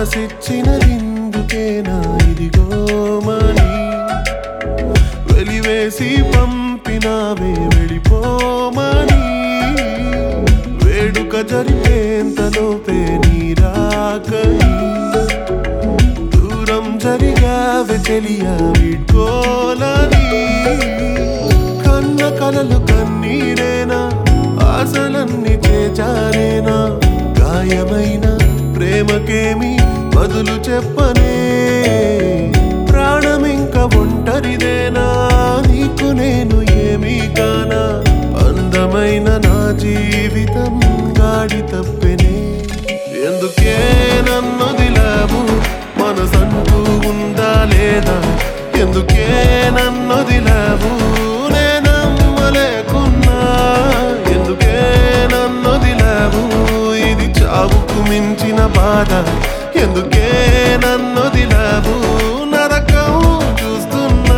మనసిచ్చినదిందుకేనా ఇదిగో మని వెలివేసి పంపినావే వెళ్ళిపోమని వేడుక జరిపేంతలోపే నీరాకని దూరం జరిగావే చెలియా వీడ్కోలని కన్న కలలు కన్నీరేనా ఆశలన్నీ చేచారేనా గాయమైన ప్రేమకేమి బదులు చెప్పనే ప్రాణమింక ఒంటరిదేనా నీకు నేను ఏమీ కానా అందమైన నా జీవితం గాడి తప్పెనే ఎందుకే నన్ను దిలావు మనసంటూ ఉందా లేదా ఎందుకే నన్ను దిలావు నేనమ్మలేకున్నా ఎందుకే నన్ను దిలావు ఇది చావుకు మించిన బాధ ఎందుకే నన్ను దిలావు నరకం చూస్తున్నా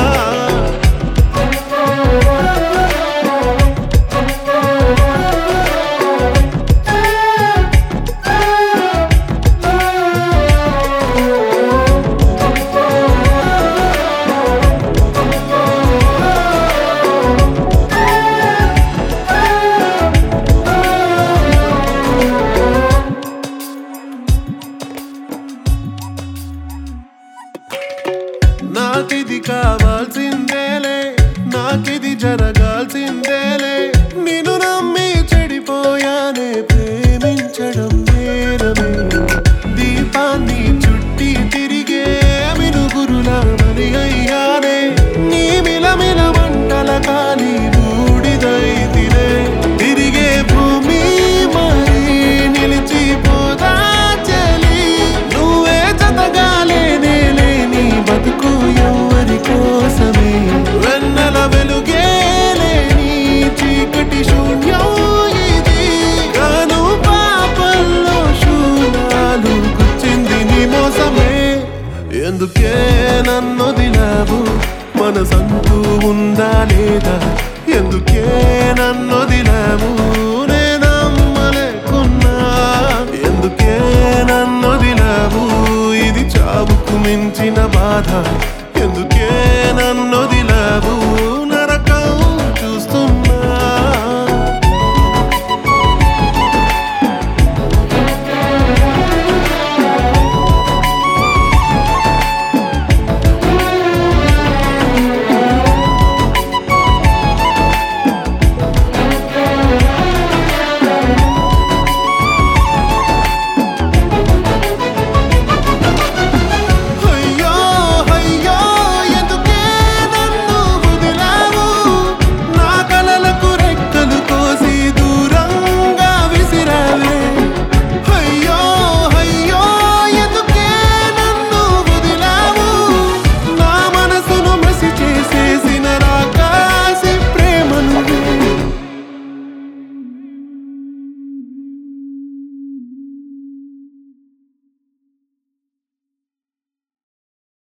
నాకిది కావాల్సిందేలే నాకిది జరగాల్సిందేలే నిన్ను నమ్మి చెడిపోయానే ప్రేమించడం నేరమే దీపాన్ని చుట్టి తిరిగే మినుగురులా మరి అయ్యానే నీ మిలమిల మంటల కాని బూడిదైతినే తిరిగే భూమి మరి నిలిచిపోదా చెలి నువ్వే జతగాలేనే లేని బతుకు ఎవరి కోసమే వెన్నెల వెలుగే లేని చీకటి శూన్యం ఇది కాను పాపల్లో శూలాలు గుచ్చింది నీ మోసమే ఎందుకే నన్ను దిలావు మనసంటూ ఉందా లేదా ఎందుకే నన్ను దిలావు నేనమ్మలేకున్నా ఎందుకే నన్ను దిలావు ఇది చావుకు మించిన బాధ